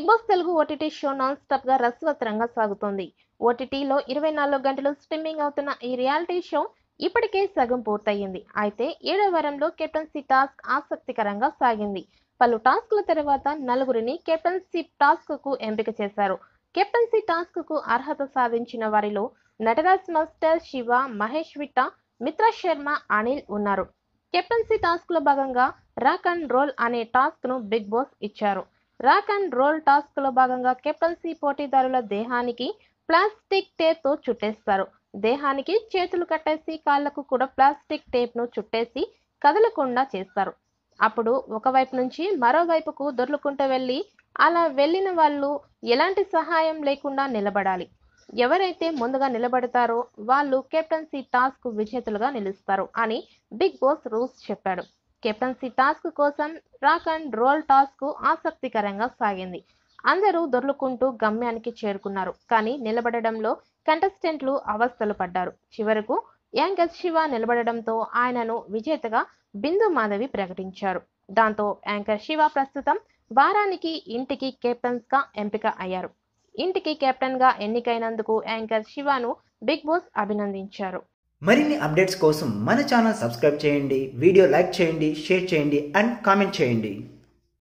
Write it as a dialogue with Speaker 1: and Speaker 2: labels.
Speaker 1: boss Telugu OTT show non stop గా రసవత్తరంగా సాగుతోంది ఓటీటీలో ఇరవై నాలుగు గంటలు స్ట్రీమింగ్ అవుతున్న ఈ రియాలిటీ షో ఇప్పటికే సగం పూర్తయింది అయితే ఏడో వారంలో కెప్టెన్సీ టాస్క్ ఆసక్తికరంగా సాగింది పలు టాస్క్ల తర్వాత నలుగురిని కెప్టెన్సీ టాస్క్ కు ఎంపిక చేశారు కెప్టెన్సీ టాస్క్ కు అర్హత సాధించిన వారిలో నటరాజ్ మాస్టర్ శివ మహేష్ విట్ట మిత్ర శర్మ అనిల్ ఉన్నారు కెప్టెన్సీ టాస్క్ లో భాగంగా రాక్ అండ్ రోల్ అనే టాస్క్ ను బిగ్ బాస్ ఇచ్చారు రాక్ అండ్ రోల్ టాస్క్ లో భాగంగా కెప్టెన్సీ పోటీదారుల దేహానికి ప్లాస్టిక్ టేప్ తో చుట్టేస్తారు దేహానికి చేతులు కట్టేసి కాళ్లకు కూడా ప్లాస్టిక్ టేప్ ను చుట్టేసి కదలకుండా చేస్తారు అప్పుడు ఒకవైపు నుంచి మరోవైపుకు దొర్లుకుంటూ వెళ్ళి అలా వెళ్ళిన వాళ్ళు ఎలాంటి సహాయం లేకుండా నిలబడాలి ఎవరైతే ముందుగా నిలబడతారో వాళ్ళు కెప్టెన్సీ టాస్క్ విజేతలుగా నిలుస్తారు అని బిగ్ బాస్ రూల్స్ చెప్పాడు కెప్టెన్సీ టాస్క్ కోసం రాక్ అండ్ రోల్ టాస్క్ ఆసక్తికరంగా సాగింది అందరూ దొర్లుకుంటూ గమ్యానికి చేరుకున్నారు కానీ నిలబడడంలో కంటెస్టెంట్లు అవస్థలు పడ్డారు చివరకు యాంకర్ శివ నిలబడడంతో ఆయనను విజేతగా బిందు మాధవి ప్రకటించారు దాంతో యాంకర్ శివ ప్రస్తుతం వారానికి ఇంటికి కెప్టెన్స్ గా ఎంపిక అయ్యారు ఇంటికి కెప్టెన్ గా ఎన్నికైనందుకు యాంకర్ శివను బిగ్ బాస్ అభినందించారు
Speaker 2: మరిన్ని అప్డేట్స్ కోసం మన ఛానల్ సబ్స్క్రైబ్ చేయండి వీడియో లైక్ చేయండి షేర్ చేయండి అండ్ కామెంట్ చేయండి